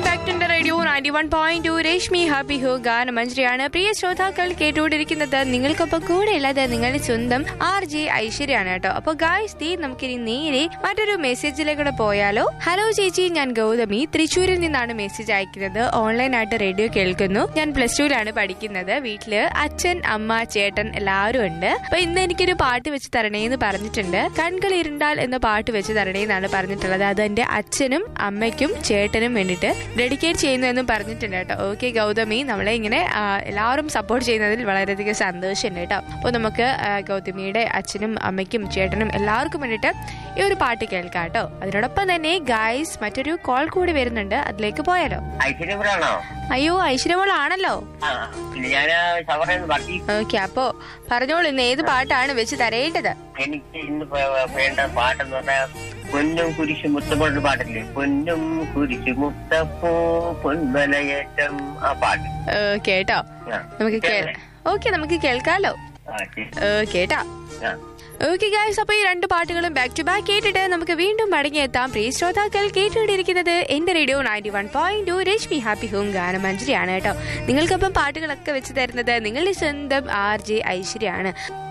Back to radio ninety one point two Reshmi happy home ഗാനമഞ്ജരിയാണ് പ്രിയ ശ്രോതാക്കൾ കേട്ടുകൊണ്ടിരിക്കുന്നത് നിങ്ങൾക്കൊപ്പം കൂടെ ഉള്ളത് നിങ്ങളുടെ സ്വന്തം ആർ ജെ ഐശ്വര്യാണ് കേട്ടോ അപ്പൊ ഗായ്സ് ദീ നമുക്കിനി നേരെ മറ്റൊരു മെസ്സേജിലേക്കൂടെ പോയാലോ ഹലോ ചേച്ചി ഞാൻ ഗൗതമി തൃശ്ശൂരിൽ നിന്നാണ് മെസ്സേജ് അയക്കുന്നത് ഓൺലൈനായിട്ട് റേഡിയോ കേൾക്കുന്നു ഞാൻ പ്ലസ് ടുവിലാണ് പഠിക്കുന്നത് വീട്ടില് അച്ഛൻ അമ്മ ചേട്ടൻ എല്ലാവരും ഉണ്ട് അപ്പൊ ഇന്ന് എനിക്കൊരു പാട്ട് വെച്ച് തരണേ എന്ന് പറഞ്ഞിട്ടുണ്ട് കൺകൾ ഇരുണ്ടാൽ എന്ന പാട്ട് വെച്ച് തരണേ എന്നാണ് പറഞ്ഞിട്ടുള്ളത് അത് എന്റെ അച്ഛനും അമ്മയ്ക്കും ചേട്ടനും വേണ്ടിയിട്ട് ഡെഡിക്കേറ്റ് ചെയ്യുന്നു എന്നും പറഞ്ഞിട്ടുണ്ട് കേട്ടോ ഓക്കെ ഗൗതമി നമ്മളെ ഇങ്ങനെ ആ, എല്ലാവരും സപ്പോർട്ട് ചെയ്യുന്നതിൽ വളരെയധികം സന്തോഷമുണ്ട് കേട്ടോ അപ്പോൾ നമുക്ക് ആ, ഗൗതമിയുടെ അച്ഛനും അമ്മയ്ക്കും ചേട്ടനും എല്ലാവർക്കും വേണ്ടിയിട്ട് ഈ ഒരു പാട്ട് കേൾക്കാം കേട്ടോ അതിനോടൊപ്പം തന്നെ ഗായ്സ് മറ്റൊരു കോൾ കൂടി വരുന്നുണ്ട് അതിലേക്ക് പോയാലോ ഐശ്വര്യപുരാണോ അയ്യോ ഐശ്വര്യമോളാണല്ലോ ആ പിന്നെ ഞാൻ ഷവറേന്ന് ബാക്കി ഓക്കെ അപ്പോ പറഞ്ഞോളൂ ഇന്ന് ഏത് പാട്ടാണ് വെച്ച് തരേണ്ടത് എനിക്ക് ഇന്ന് വേ- വേണ്ട പാട്ടെന്ന് പറഞ്ഞാൽ പൊന്നും കുരിശു മുത്തപ്പോഴൊരു പാട്ടില്ലേ പൊന്നും കുരിശു മുത്തപ്പൂ പൊൻവലയേറ്റം ആ പാട്ട് ഓക്കെ കേട്ടോ ആ. നമുക്ക് ഓക്കെ നമുക്ക് കേൾക്കാലോ ആ, ശരി. ഓക്കെ കേട്ടോ ആ. ഓക്കെ ഗായ്സ് അപ്പൊ ഈ രണ്ട് പാട്ടുകളും ബാക്ക് ടു ബാക്ക് കേട്ടിട്ട് നമുക്ക് വീണ്ടും മടങ്ങിയെത്താം പ്രിയ ശ്രോതാക്കൾ കേട്ടുകൊണ്ടിരിക്കുന്നത് എന്റെ radio ninety one point two Rashmi happy home ഗാനമഞ്ജരിയാണ് കേട്ടോ നിങ്ങൾക്കൊപ്പം പാട്ടുകളൊക്കെ വെച്ച് തരുന്നത് നിങ്ങളുടെ സ്വന്തം ആർ ജെ ഐശ്വര്യാണ്